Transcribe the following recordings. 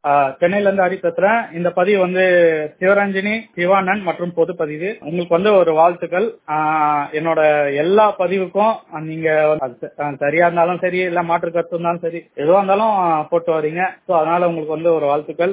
ஆஹ் சென்னையில இருந்து ஹரி பேசுறேன் இந்த பதிவு வந்து சிவரஞ்சனி சிவானன் மற்றும் பொது பதிவு உங்களுக்கு வந்து ஒரு வாழ்த்துக்கள் ஆஹ் என்னோட எல்லா பதிவுக்கும் நீங்க அது ச- ஆஹ் சரியா இருந்தாலும் சரி இல்ல மாற்று கருத்து இருந்தாலும் சரி எதுவா இருந்தாலும் ஆஹ் போட்டு வரீங்க சோ அதனால உங்களுக்கு வந்து ஒரு வாழ்த்துக்கள்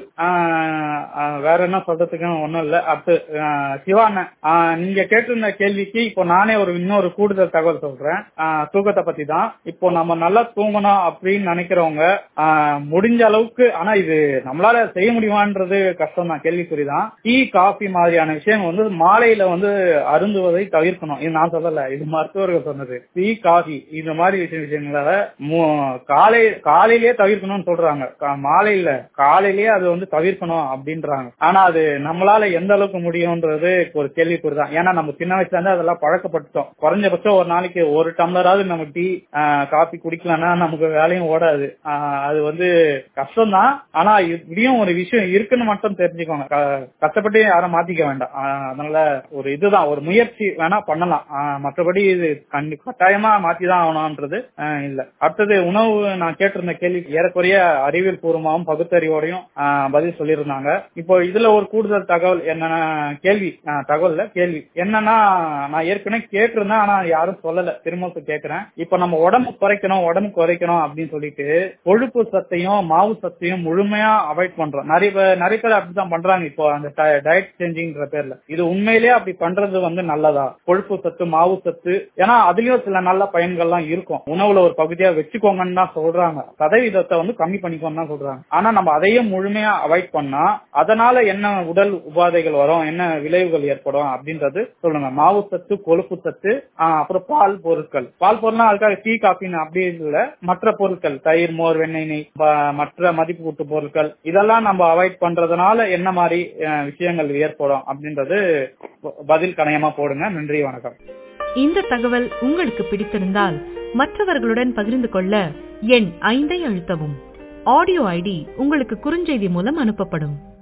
ஆஹ் ஆஹ் வேற என்ன சொல்றதுக்கு ஒண்ணும் இல்ல அடுத்து ஆஹ் சிவானன் ஆஹ் நீங்க கேட்டிருந்த கேள்விக்கு இப்போ நானே ஒரு இன்னொரு கூடுதல் தகவல் சொல்றேன் ஆஹ் தூக்கத்தை பத்தி தான் இப்போ நம்ம நல்லா தூங்கணும் அப்படின்னு நினைக்கிறவங்க ஆஹ் முடிஞ்ச அளவுக்கு ஆனா இது நம்மளால செய்ய முடியுமான்றது கஷ்டம் தான் கேள்விக்குறிதான் டீ காஃபி மாதிரியான விஷயங்கள் வந்து மாலையில வந்து அருந்துவதை தவிர்க்கணும் இது நான் சொல்லல இது மருத்துவர்கள் சொன்னது டீ காஃபி இந்த மாதிரி விஷய விஷயங்களை மு- காலை காலையிலேயே தவிர்க்கணும்னு சொல்றாங்க கா- மாலையில காலையிலேயே அது வந்து தவிர்க்கணும் அப்படின்றாங்க ஆனா அது நம்மளால எந்த அளவுக்கு முடியும்ன்றது ஒரு கேள்விக்குறிதான் ஏன்னா நம்ம சின்ன வயசுல இருந்து அதெல்லாம் பழக்கப்பட்டுட்டோம் குறைஞ்சபட்சம் ஒரு நாளைக்கு ஒரு டம்ளராவது நம்ம டீ காஃபி குடிக்கலன்னா நமக்கு வேலையும் ஓடாது ஆஹ் அது வந்து கஷ்டம் தான் ஆனா இப்படியும் ஒரு விஷயம் இருக்குன்னு மட்டும் தெரிஞ்சுக்கோங்க க- கஷ்டப்பட்டு யாரும் மாத்திக்க வேண்டாம் ஆஹ் அதனால ஒரு இதுதான் ஒரு முயற்சி வேணா பண்ணலாம் ஆஹ் மற்றபடி இது கண்டி- கட்டாயமா மாத்தி தான் ஆகணும்ன்றது ஆஹ் இல்ல அடுத்தது உணவு நான் கேட்டிருந்த கேள்வி ஏறக்குறைய அறிவியல் பூர்வமாகவும் பகுத்தறிவோடையும் ஆஹ் பதில் சொல்லியிருந்தாங்க இப்போ இதுல ஒரு கூடுதல் தகவல் என்னன்னா கேள்வி ஆஹ் தகவல்ல கேள்வி என்னன்னா நான் ஏற்கனவே கேட்டிருந்தேன் ஆனா யாரும் சொல்லல திரும்ப இப்ப கேக்குறேன் இப்போ நம்ம உடம்பு குறைக்கணும் உடம்பு குறைக்கணும் அப்படின்னு சொல்லிட்டு கொழுப்பு சத்தையும் மாவு சத்தையும் முழுமையா அவாய்ட் பண்றோம் நிறைய பேர் நிறைய பேர் அப்படிதான் பண்றாங்க இப்போ அந்த டயட் சேஞ்சிங்ன்ற பேர்ல இது உண்மையிலேயே அப்படி பண்றது வந்து நல்லதா கொழுப்பு சத்து மாவு சத்து ஏன்னா அதுலயும் சில நல்ல பயன்கள்லாம் இருக்கும் உணவுல ஒரு பகுதியா வச்சுக்கோங்கன்னு தான் சொல்றாங்க சதவீதத்தை வந்து கம்மி பண்ணிக்கோன்னு தான் சொல்றாங்க ஆனா நம்ம அதையும் முழுமையா அவாய்ட் பண்ணா அதனால என்ன உடல் உபாதைகள் வரும் என்ன விளைவுகள் ஏற்படும் அப்படின்றது சொல்லுங்க மாவு சத்து கொழுப்பு சத்து ஆஹ் அப்புறம் பால் பொருட்கள் பால் பொருள்னா அதுக்காக டீ காஃபின்னு அப்படி இல்ல மற்ற பொருட்கள் தயிர் மோர் வெண்ணெய் நெய் ப- மற்ற மதிப்பு கூட்டு பொருட்கள் இதெல்லாம் நம்ம அவாய்ட் பண்றதுனால என்ன மாதிரி அஹ், விஷயங்கள் ஏற்படும் அப்படின்றது ப- பதில் கணையமா போடுங்க நன்றி வணக்கம் இந்த தகவல் உங்களுக்கு பிடித்திருந்தால் மற்றவர்களுடன் பகிர்ந்து கொள்ள எண் ஐந்தை அழுத்தவும் ஆடியோ ஐடி உங்களுக்கு குறுஞ்செய்தி மூலம் அனுப்பப்படும்